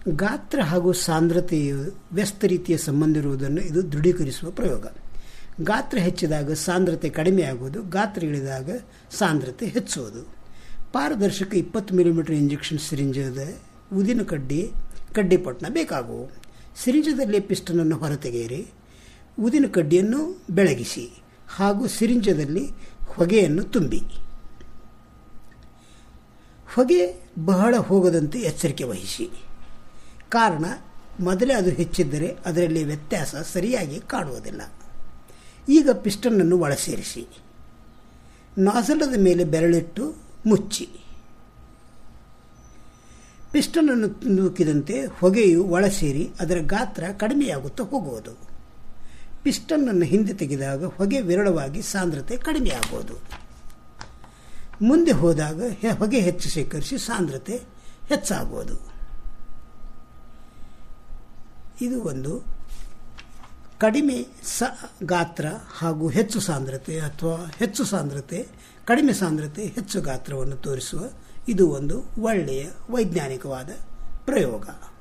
ಗಾತ್ರ ಹಾಗೂ ಸಾಂದ್ರತೆಯು ವ್ಯಸ್ತ ರೀತಿಯ ಸಂಬಂಧ ಇರುವುದನ್ನು ಇದು ದೃಢೀಕರಿಸುವ ಪ್ರಯೋಗ ಗಾತ್ರ ಹೆಚ್ಚಿದಾಗ ಸಾಂದ್ರತೆ ಕಡಿಮೆಯಾಗುವುದು ಗಾತ್ರ ಇಳಿದಾಗ ಸಾಂದ್ರತೆ ಹೆಚ್ಚುವುದು ಪಾರದರ್ಶಕ ಇಪ್ಪತ್ತು ಮಿಲಿಮೀಟರ್ ಇಂಜೆಕ್ಷನ್ ಸಿರಿಂಜದ ಉದಿನ ಕಡ್ಡಿ ಕಡ್ಡಿಪಟ್ಟಣ ಬೇಕಾಗುವು ಸಿರಿಂಜದಲ್ಲಿ ಪಿಸ್ಟನನ್ನು ಹೊರತೆಗೆಯಿರಿ ಉದಿನ ಕಡ್ಡಿಯನ್ನು ಬೆಳಗಿಸಿ ಹಾಗೂ ಸಿರಿಂಜದಲ್ಲಿ ಹೊಗೆಯನ್ನು ತುಂಬಿ ಹೊಗೆ ಬಹಳ ಹೋಗದಂತೆ ಎಚ್ಚರಿಕೆ ವಹಿಸಿ ಕಾರಣ ಮೊದಲೇ ಅದು ಹೆಚ್ಚಿದ್ದರೆ ಅದರಲ್ಲಿ ವ್ಯತ್ಯಾಸ ಸರಿಯಾಗಿ ಕಾಣುವುದಿಲ್ಲ ಈಗ ಪಿಸ್ಟನನ್ನು ಒಳ ಸೇರಿಸಿ ನಾಸಲದ ಮೇಲೆ ಬೆರಳಿಟ್ಟು ಮುಚ್ಚಿ ಪಿಸ್ಟನನ್ನು ನೂಕಿದಂತೆ ಹೊಗೆಯು ಒಳ ಸೇರಿ ಅದರ ಗಾತ್ರ ಕಡಿಮೆಯಾಗುತ್ತಾ ಹೋಗುವುದು ಪಿಸ್ಟನನ್ನು ಹಿಂದೆ ತೆಗೆದಾಗ ಹೊಗೆ ವಿರಳವಾಗಿ ಸಾಂದ್ರತೆ ಕಡಿಮೆಯಾಗುವುದು ಮುಂದೆ ಹೋದಾಗ ಹೊಗೆ ಹೆಚ್ಚು ಶೇಖರಿಸಿ ಸಾಂದ್ರತೆ ಹೆಚ್ಚಾಗುವುದು ಇದು ಒಂದು ಕಡಿಮೆ ಸ ಗಾತ್ರ ಹಾಗೂ ಹೆಚ್ಚು ಸಾಂದ್ರತೆ ಅಥವಾ ಹೆಚ್ಚು ಸಾಂದ್ರತೆ ಕಡಿಮೆ ಸಾಂದ್ರತೆ ಹೆಚ್ಚು ಗಾತ್ರವನ್ನು ತೋರಿಸುವ ಇದು ಒಂದು ಒಳ್ಳೆಯ ವೈಜ್ಞಾನಿಕವಾದ ಪ್ರಯೋಗ